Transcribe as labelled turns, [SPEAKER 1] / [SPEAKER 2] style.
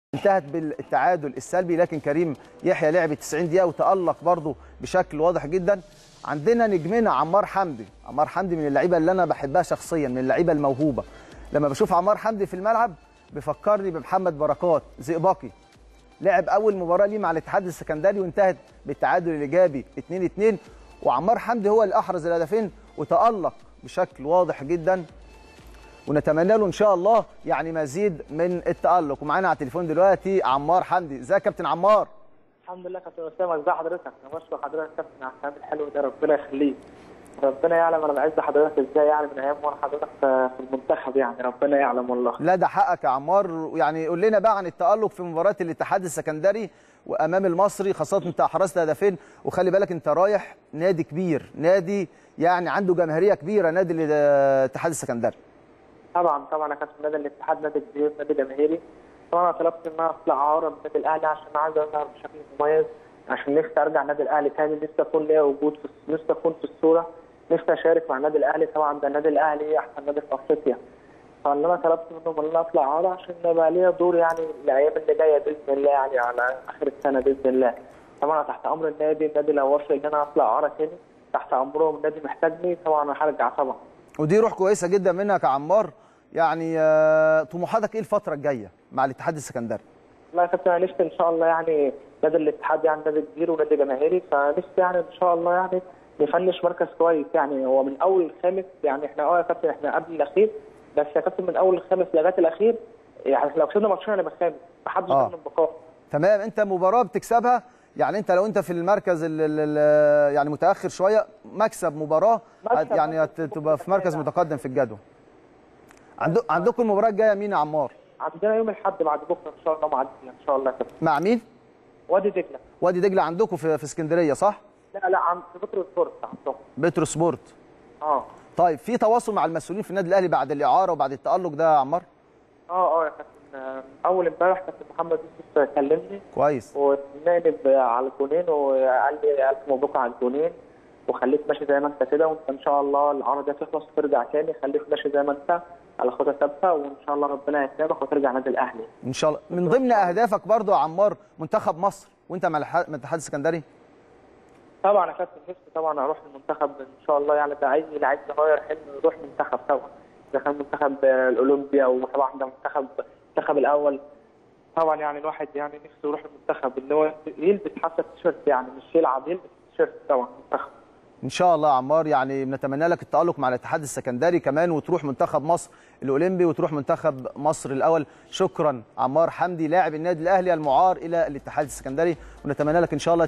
[SPEAKER 1] انتهت بالتعادل السلبي لكن كريم يحيى لعب 90 دقيقه وتالق برضه بشكل واضح جدا عندنا نجمنا عمار حمدي عمار حمدي من اللعيبه اللي انا بحبها شخصيا من اللعيبه الموهوبه لما بشوف عمار حمدي في الملعب بيفكرني بمحمد بركات زئبقي لعب اول مباراه ليه مع الاتحاد السكندري وانتهت بالتعادل الايجابي 2 2 وعمار حمدي هو اللي احرز الهدفين وتالق بشكل واضح جدا ونتمنى له ان شاء الله يعني مزيد من التالق ومعانا على التليفون دلوقتي عمار حمدي ازيك يا كابتن عمار
[SPEAKER 2] الحمد لله كابتن اسامه ازي حضرتك انا بشكر حضرتك كابتن على الكلام الحلو ده ربنا يخليك ربنا يعلم انا بعز حضرتك ازاي يعني من ايام وانا حضرتك في المنتخب يعني ربنا يعلم والله
[SPEAKER 1] لا ده حقك يا عمار يعني قول لنا بقى عن التالق في مباراه الاتحاد السكندري وامام المصري خاصه انت احرزت هدفين وخلي بالك انت رايح نادي كبير نادي يعني عنده جماهيريه كبيره نادي الاتحاد السكندري
[SPEAKER 2] طبعا طبعا يا كابتن نادي الاتحاد نادي كبير نادي جماهيري طبعا انا طلبت ان انا اطلع عاره النادي الاهلي عشان عايز اظهر بشكل مميز عشان نفسي ارجع النادي الاهلي تاني نفسي اكون ليا وجود في نفسي اكون في الصوره نفسي اشارك مع النادي الاهلي طبعا ده النادي الاهلي احسن نادي في افريقيا فاللي انا طلبت منهم ان انا اطلع عاره عشان يبقى ليا دور يعني الايام اللي جايه باذن الله يعني على اخر السنه باذن الله طبعا تحت امر النادي النادي لو وافق ان انا اطلع عاره تاني تحت امرهم النادي محتاجني طبعا انا هرجع طبعا
[SPEAKER 1] ودي روح كويسه جدا منك يا عمار يعني طموحاتك ايه الفتره الجايه مع الاتحاد السكندري؟
[SPEAKER 2] لا يا كابتن انا نفسي ان شاء الله يعني نادي الاتحاد يعني نادي كبير ونادي جماهيري فنفسي يعني ان شاء الله يعني نفنش مركز كويس يعني هو من اول الخامس يعني احنا اه يا كابتن احنا قبل الاخير بس يا كابتن من اول الخامس لغايه الاخير يعني لو كسبنا ماتشين هنبقى خامس محدش ضمن البقاء
[SPEAKER 1] تمام انت مباراه بتكسبها يعني انت لو انت في المركز ال ال يعني متاخر شويه مكسب مباراه
[SPEAKER 2] مكسب
[SPEAKER 1] يعني تبقى في مركز متقدم في الجدول عندك عندكم المباراه الجايه مين يا عمار؟
[SPEAKER 2] عندنا يوم الاحد بعد بكره ان شاء الله مع دجله ان شاء الله كده
[SPEAKER 1] مع مين؟
[SPEAKER 2] وادي دجله
[SPEAKER 1] وادي دجله عندكم في في اسكندريه صح؟
[SPEAKER 2] لا لا عند في بترو سبورت عندهم
[SPEAKER 1] بترو سبورت
[SPEAKER 2] اه
[SPEAKER 1] طيب في تواصل مع المسؤولين في النادي الاهلي بعد الاعاره وبعد التالق ده يا عمار؟
[SPEAKER 2] اه اه يا كابتن اول امبارح كابتن محمد يوسف كلمني
[SPEAKER 1] كويس
[SPEAKER 2] ونائب على الجونين وقال لي الف مبروك على الجونين وخليك ماشي زي ما انت كده وانت ان شاء الله العرض دي تخلص وترجع تاني خليك ماشي زي ما انت على خطى ثابته وان شاء الله ربنا يكرمك وترجع نادي الاهلي
[SPEAKER 1] ان شاء الله من ضمن اهدافك برضو يا عمار منتخب مصر وانت مع الاتحاد السكندري
[SPEAKER 2] طبعا يا كابتن نفسي طبعا اروح المنتخب ان شاء الله يعني ده اي لعيب صغير حلم يروح منتخب طبعا اذا كان منتخب الاولمبيا وطبعا ده منتخب المنتخب الاول طبعا يعني الواحد يعني نفسه يروح المنتخب ان هو يلبس حتى التيشيرت يعني مش يلعب يلبس التيشيرت طبعا منتخب
[SPEAKER 1] ان شاء الله يا عمار يعني بنتمنى لك التالق مع الاتحاد السكندري كمان وتروح منتخب مصر الاولمبي وتروح منتخب مصر الاول شكرا عمار حمدي لاعب النادي الاهلي المعار الى الاتحاد السكندري ونتمنى لك ان شاء الله